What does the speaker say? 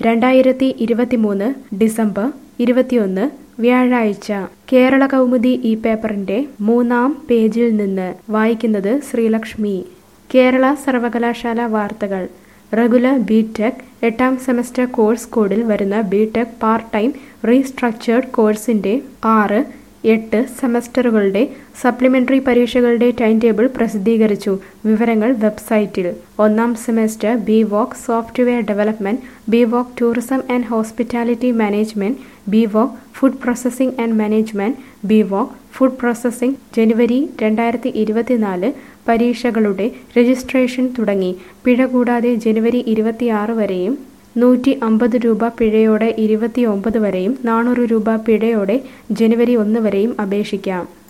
രണ്ടായിരത്തി ഇരുപത്തിമൂന്ന് ഡിസംബർ ഇരുപത്തിയൊന്ന് വ്യാഴാഴ്ച കേരള കൗമുദി ഈ പേപ്പറിന്റെ മൂന്നാം പേജിൽ നിന്ന് വായിക്കുന്നത് ശ്രീലക്ഷ്മി കേരള സർവകലാശാല വാർത്തകൾ റെഗുലർ ബി ടെക് എട്ടാം സെമസ്റ്റർ കോഴ്സ് കോഡിൽ വരുന്ന B tech part time restructured കോഴ്സിന്റെ ആറ് എട്ട് സെമസ്റ്ററുകളുടെ സപ്ലിമെന്ററി പരീക്ഷകളുടെ ടൈം ടേബിൾ പ്രസിദ്ധീകരിച്ചു വിവരങ്ങൾ വെബ്സൈറ്റിൽ ഒന്നാം semester B voc software development B voc tourism and hospitality management B voc food processing and management B voc food processing ജനുവരി രണ്ടായിരത്തി ഇരുപത്തിനാല് പരീക്ഷകളുടെ രജിസ്ട്രേഷൻ തുടങ്ങി പിഴ കൂടാതെ ജനുവരി ഇരുപത്തിയാറ് വരെയും നൂറ്റി അമ്പത് രൂപ പിഴയോടെ ഇരുപത്തിയൊമ്പത് വരെയും നാനൂറ് രൂപ പിഴയോടെ ജനുവരി ഒന്ന് വരെയും അപേക്ഷിക്കാം